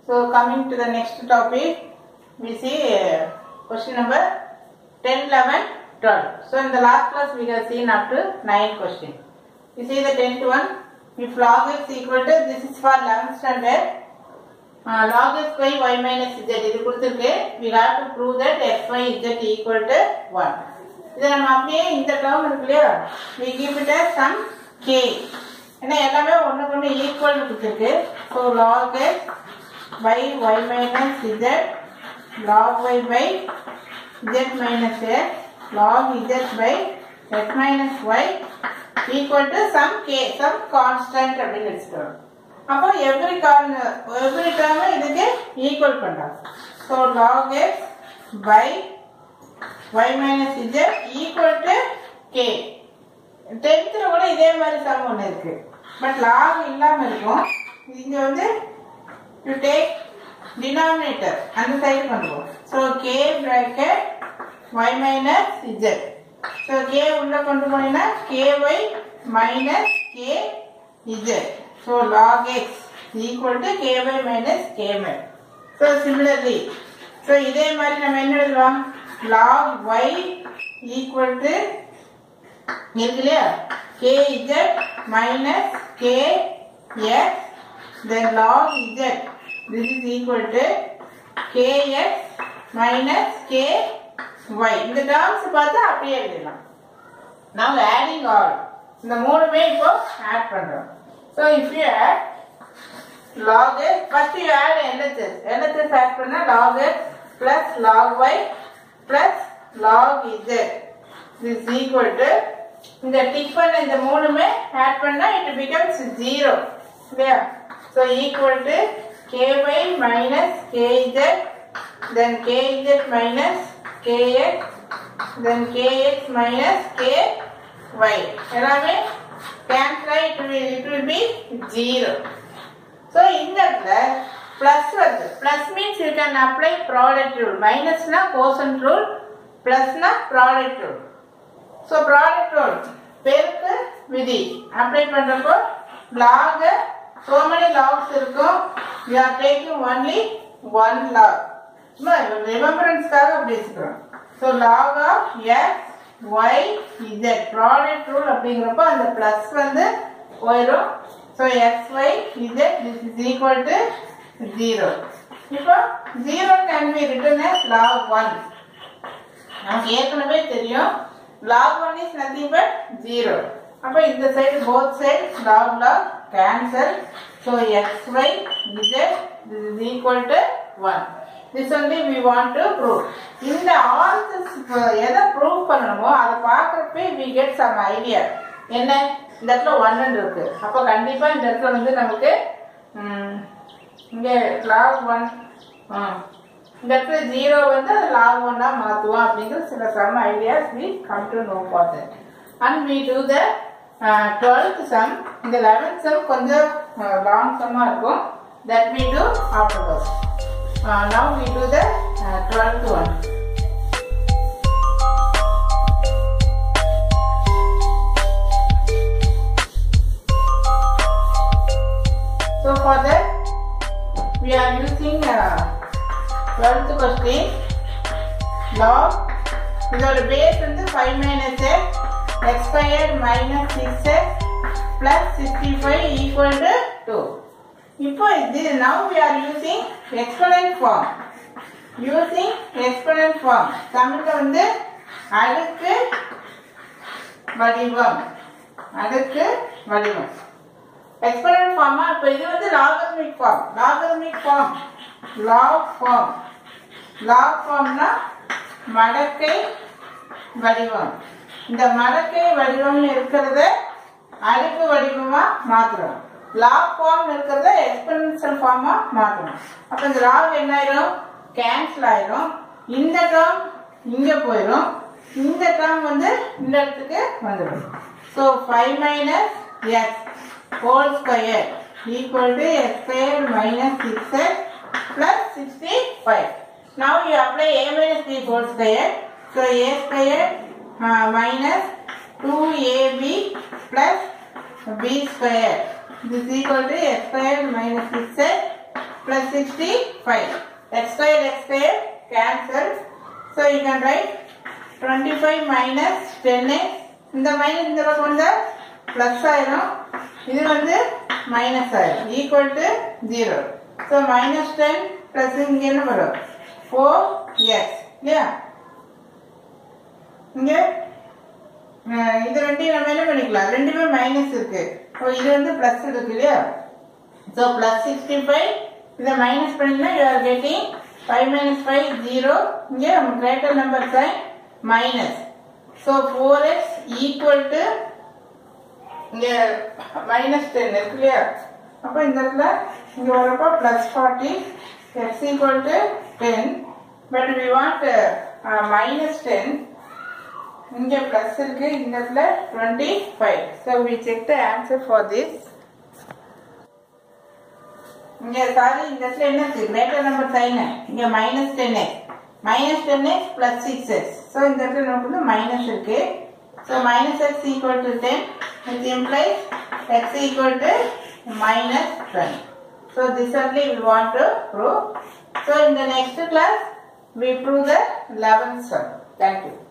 So coming to the next topic, we see uh, question number 10, 11, 12. So in the last class we have seen up to 9 question. You see the 10th one, if log x equal to, this is for 11th standard, uh, log x by y minus z இது கொடுத்துருக்கு we have to prove that x y z equal to 1 இதை நம்ம அப்படியே இந்த term இருக்கு இல்லையா we give it as some k ஏன்னா எல்லாமே ஒண்ணுக்கு ஒன்று ஈக்குவல் கொடுத்துருக்கு so log x by y minus z log y by z minus x log z by x minus y equal to some k some constant அப்படின்னு வச்சுக்கிறோம் அப்போ every corn every term இதுக்கு equal பண்றோம் so log x by y minus z equal to k டென்த்தில் கூட இதே மாதிரி some ஒன்று இருக்கு பட் லாக் இல்லாமல் இருக்கும் இங்க வந்து டு டேக் டினாமினேட்டர் அந்த சைடு பண்ணுவோம் so K bracket Y minus Z so K உள்ள கொண்டு போனீங்கன்னா K Y minus K Z so log X equal to K Y minus K மை ஸோ சிமிலர்லி ஸோ இதே மாதிரி நம்ம என்ன எழுதலாம் லாக் ஒய் ஈக்குவல் டு இருக்கு இல்லையா K Z minus K X then log z this is equal to kx minus ky இந்த terms பார்த்தா அப்படியே எழுதலாம் now adding all இந்த மூணுமே இப்போ ஆட் பண்றோம் so if you add log x first you add LHS LHS add பண்ணா log x plus log y plus log z this is equal to இந்த டிக் பண்ண இந்த மூணுமே ஆட் பண்ணா it becomes zero இல்லையா so equal to ky minus kz then kz minus kx then kx minus ky எல்லாமே cancel ஆகி it will, it will be zero so இந்த இடத்துல plus வருது plus means you can apply product rule minus னா quotient rule plus னா product rule so product rule பெருக்கு விதி apply பண்றப்போ log so many logs இருக்கும் we are taking only one log சும்மா ரிமெம்பரன்ஸ்க்காக அப்படி வச்சுக்கிறோம் so log of x y z product rule அப்படிங்கிறப்போ அந்த ப்ளஸ் வந்து போயிடும் so X Y z this is equal to zero இப்போ zero can be written as log one நமக்கு ஏற்கனவே தெரியும் log one is nothing but zero அப்போ இந்த side both side log log cancel so xy z this is equal to 1 this only we want to prove இந்த all this எதை prove பண்ணணுமோ அதை பார்க்குறப்பே we get some idea என்ன இந்த இடத்துல ஒன்னு இருக்கு அப்போ கண்டிப்பா இந்த இடத்துல வந்து நமக்கு ம், இங்க லாக் ஒன் இந்த இடத்துல ஜீரோ வந்து அது லாக் ஒன்னா மாற்றுவோம் அப்படிங்கிற சில sum ideas we come to know for that and we do the twelfth sum இந்த லெவன்த் சம் கொஞ்சம் லாங் சம்மா இருக்கும் that we do afterwards now we do the twelfth one So for that, we are using uh, 12th question log இதோட base வந்து 5 minus x x squared minus 6x plus 65 equal to 2 இப்போ இது now we are using exponent form using exponent form தமிழ்ல வந்து அடுக்கு வடிவம் அடுக்கு வடிவம் எக்ஸ்பெரண்ட் ஃபார்மா இப்போ இது வந்து logarithmic form logarithmic form log form log ஃபார்ம்னா மடக்கை வடிவம் இந்த மடக்கை வடிவம்னு இருக்கிறத அடுக்கு வடிவமா மாத்துறோம் லாக் ஃபார்ம் இருக்கிறத எக்ஸ்பெரன்ஷியல் ஃபார்மா மாத்தணும் அப்ப இந்த லாக் என்ன ஆயிரும் கேன்சல் ஆயிரும் இந்த டேர்ம் இங்க போயிடும் இந்த டேர்ம் வந்து இந்த இடத்துக்கு வந்துடும் so five minus X whole square equal to x square minus 6x plus 65. Now you apply a minus b whole square. So a square uh, minus 2ab plus b square. This is equal to x square minus 6x plus 65. x square x square cancel. So you can write 25 minus 10x. இந்த minus இந்த பக்கம் வந்தா plus ஆயிரும் இது வந்து minus ஆயிரும் equal to zero so minus ten plus இங்க என்ன வரும் ஃபோர் எக்ஸ் இல்லையா இங்க அஹ், இது ரெண்டையும் நம்ம என்ன பண்ணிக்கலாம் ரெண்டுமே மைனஸ் இருக்கு ஓ இது வந்து பிளஸ் இருக்கு இல்லையா ஸோ பிளஸ் சிக்ஸ்டி ஃபைவ் இதை மைனஸ் பண்ணினா you are getting five minus five zero இங்கே greater number sign minus so four x equal to இங்கே மைனஸ் டென் இருக்கு இல்லையா அப்போ இந்த இடத்துல இங்கே வரப்போ plus forty x equal to ten but we want minus ten இங்கே ப்ளஸ் இருக்கு இந்த இடத்துல twenty five so we check the answer for this இங்க சாரி இந்த இடத்துல என்ன இருக்கு கிரேட்டர் நம்பர் சைன் இங்க minus ten x minus ten x plus six x so இந்த இடத்துல நமக்கு வந்து மைனஸ் இருக்கு so minus x equal to ten which implies x equal to minus ten so this only we want to prove. So in the next class we prove the 11th one. Thank you.